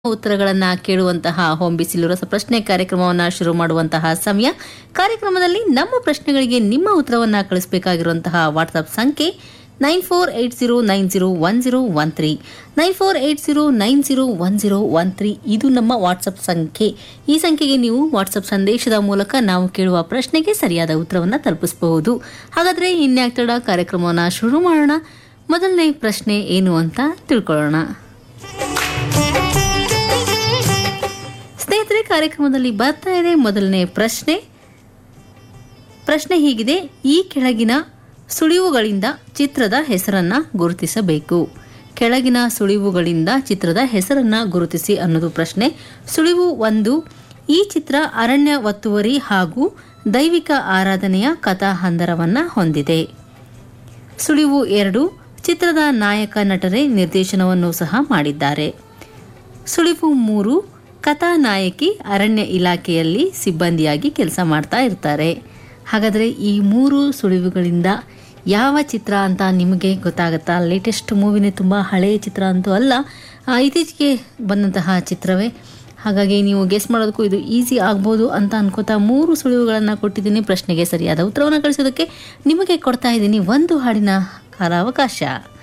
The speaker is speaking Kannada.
ಉತ್ತರಗಳನ್ನ ಕೇಳುವಂತಹ ಹೋಮ್ ಬಿಸಿಲು ರಸ ಪ್ರಶ್ನೆ ಕಾರ್ಯಕ್ರಮವನ್ನ ಶುರು ಮಾಡುವಂತಹ ಸಮಯ ಕಾರ್ಯಕ್ರಮದಲ್ಲಿ ನಮ್ಮ ಪ್ರಶ್ನೆಗಳಿಗೆ ನಿಮ್ಮ ಉತ್ತರವನ್ನ ಕಳಿಸಬೇಕಾಗಿರುವಂತಹ ವಾಟ್ಸ್ಆಪ್ ಸಂಖ್ಯೆ nine four eight zero nine zero one zero one three nine four eight zero nine zero one zero one three ಇದು ನಮ್ಮ ವಾಟ್ಸಪ್ ಸಂಖ್ಯೆ ಈ ಸಂಖ್ಯೆಗೆ ನೀವು ವಾಟ್ಸಪ್ ಸಂದೇಶದ ಮೂಲಕ ನಾವು ಕೇಳುವ ಪ್ರಶ್ನೆಗೆ ಸರಿಯಾದ ಉತ್ತರವನ್ನು ತಲುಪಿಸಬಹುದು ಹಾಗಾದ್ರೆ ಇನ್ಯಾಕ್ ತಡ ಕಾರ್ಯಕ್ರಮವನ್ನು ಶುರು ಮಾಡೋಣ ಮೊದಲನೇ ಪ್ರಶ್ನೆ ಏನು ಅಂತ ತಿಳ್ಕೊಳ್ಳೋಣ ಸ್ನೇಹಿತರೆ ಕಾರ್ಯಕ್ರಮದಲ್ಲಿ ಬರ್ತಾ ಇದೆ ಮೊದಲನೇ ಪ್ರಶ್ನೆ ಪ್ರಶ್ನೆ ಹೀಗಿದೆ ಈ ಕೆಳಗಿನ ಸುಳಿವುಗಳಿಂದ ಚಿತ್ರದ ಹೆಸರನ್ನ ಗುರುತಿಸಬೇಕು ಕೆಳಗಿನ ಸುಳಿವುಗಳಿಂದ ಚಿತ್ರದ ಹೆಸರನ್ನ ಗುರುತಿಸಿ ಅನ್ನೋದು ಪ್ರಶ್ನೆ ಸುಳಿವು ಒಂದು ಈ ಚಿತ್ರ ಅರಣ್ಯ ಒತ್ತುವರಿ ಹಾಗೂ ದೈವಿಕ ಆರಾಧನೆಯ ಕಥಾ ಹಂದರವನ್ನ ಹೊಂದಿದೆ ಸುಳಿವು ಎರಡು ಚಿತ್ರದ ನಾಯಕ ನಟರೇ ನಿರ್ದೇಶನವನ್ನು ಸಹ ಮಾಡಿದ್ದಾರೆ ಸುಳಿವು ಮೂರು ಕಥಾನಾಯಕಿ ಅರಣ್ಯ ಇಲಾಖೆಯಲ್ಲಿ ಸಿಬ್ಬಂದಿಯಾಗಿ ಕೆಲಸ ಮಾಡ್ತಾ ಇರ್ತಾರೆ ಹಾಗಾದರೆ ಈ ಮೂರು ಸುಳಿವುಗಳಿಂದ ಯಾವ ಚಿತ್ರ ಅಂತ ನಿಮಗೆ ಗೊತ್ತಾಗುತ್ತಾ ಲೇಟೆಸ್ಟ್ ಮೂವಿನೇ ತುಂಬ ಹಳೆಯ ಚಿತ್ರ ಅಂತೂ ಅಲ್ಲ ಆ, ಇತ್ತೀಚೆಗೆ ಬಂದಂತಹ ಚಿತ್ರವೇ ಹಾಗಾಗಿ ನೀವು ಗೆಸ್ ಮಾಡೋದಕ್ಕೂ ಇದು ಈಸಿ ಆಗ್ಬೋದು ಅಂತ ಅನ್ಕೋತಾ ಮೂರು ಸುಳಿವುಗಳನ್ನು ಕೊಟ್ಟಿದ್ದೀನಿ ಪ್ರಶ್ನೆಗೆ ಸರಿಯಾದ ಉತ್ತರವನ್ನು ಕಳಿಸೋದಕ್ಕೆ ನಿಮಗೆ ಕೊಡ್ತಾ ಇದ್ದೀನಿ ಒಂದು ಹಾಡಿನ ಕಾಲಾವಕಾಶ